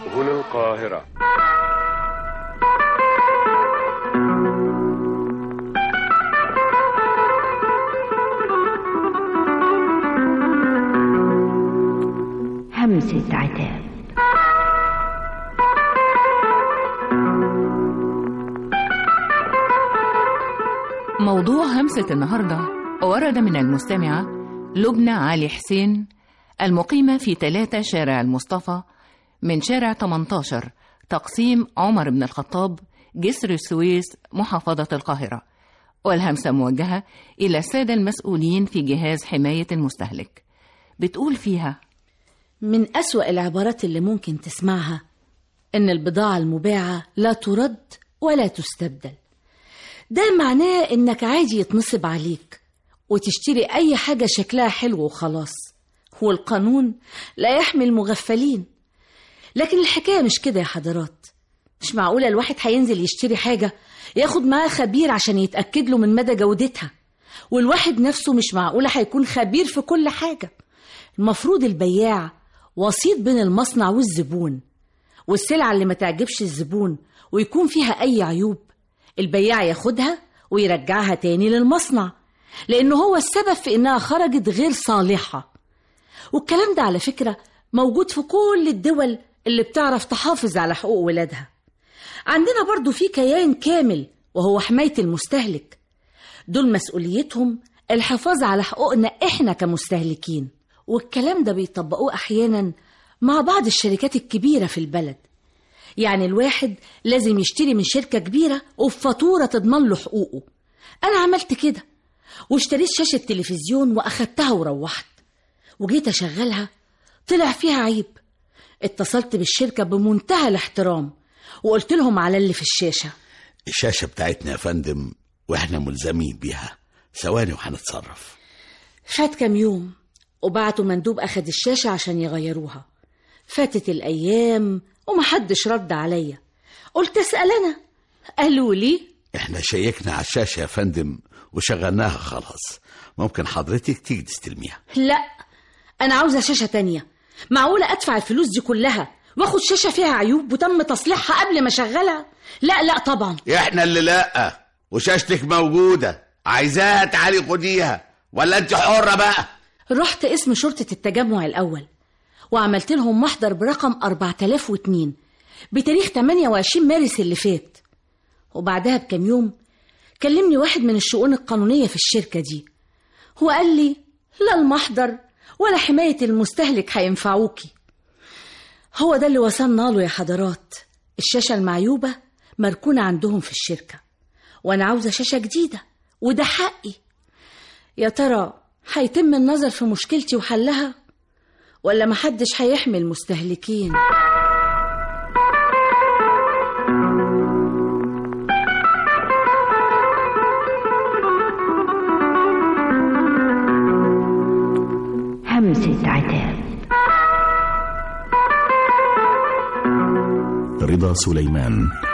هنا القاهرة همسة عتاب موضوع همسة النهاردة ورد من المستمعة لبنى علي حسين المقيمة في 3 شارع المصطفى من شارع 18 تقسيم عمر بن الخطاب جسر السويس محافظة القاهرة والهمسة موجهة إلى السادة المسؤولين في جهاز حماية المستهلك بتقول فيها من أسوأ العبارات اللي ممكن تسمعها إن البضاعة المباعة لا ترد ولا تستبدل ده معناه إنك عادي يتنصب عليك وتشتري أي حاجة شكلها حلو وخلاص والقانون لا يحمي المغفلين لكن الحكاية مش كده يا حضرات مش معقولة الواحد هينزل يشتري حاجة ياخد معاه خبير عشان يتأكد له من مدى جودتها والواحد نفسه مش معقولة هيكون خبير في كل حاجة المفروض البياع وسيط بين المصنع والزبون والسلعة اللي ما تعجبش الزبون ويكون فيها أي عيوب البياع ياخدها ويرجعها تاني للمصنع لأنه هو السبب في إنها خرجت غير صالحة والكلام ده على فكرة موجود في كل الدول اللي بتعرف تحافظ على حقوق ولادها عندنا برضو في كيان كامل وهو حماية المستهلك دول مسؤوليتهم الحفاظ على حقوقنا إحنا كمستهلكين والكلام ده بيطبقوه أحيانا مع بعض الشركات الكبيرة في البلد يعني الواحد لازم يشتري من شركة كبيرة وبفاتورة تضمن له حقوقه أنا عملت كده واشتريت شاشة تلفزيون وأخدتها وروحت وجيت أشغلها طلع فيها عيب اتصلت بالشركة بمنتهى الاحترام وقلت لهم على اللي في الشاشة الشاشة بتاعتنا يا فندم واحنا ملزمين بيها ثواني وهنتصرف فات كام يوم وبعتوا مندوب أخد الشاشة عشان يغيروها فاتت الأيام ومحدش رد عليا قلت أسأل أنا قالوا لي احنا شيكنا على الشاشة يا فندم وشغلناها خلاص ممكن حضرتك تيجي تستلميها لا أنا عاوزة شاشة تانية معقولة أدفع الفلوس دي كلها واخد شاشة فيها عيوب وتم تصليحها قبل ما أشغلها لا لا طبعا احنا اللي لا وشاشتك موجودة عايزاها تعالي خديها ولا انت حرة بقى رحت اسم شرطة التجمع الأول وعملت لهم محضر برقم 4002 بتاريخ 28 مارس اللي فات وبعدها بكام يوم كلمني واحد من الشؤون القانونية في الشركة دي وقال لي لا المحضر ولا حماية المستهلك هينفعوكي هو ده اللي وصلنا له يا حضرات الشاشة المعيوبة مركونة عندهم في الشركة وأنا عاوزة شاشة جديدة وده حقي يا ترى هيتم النظر في مشكلتي وحلها ولا محدش هيحمي المستهلكين همسة عتاب رضا سليمان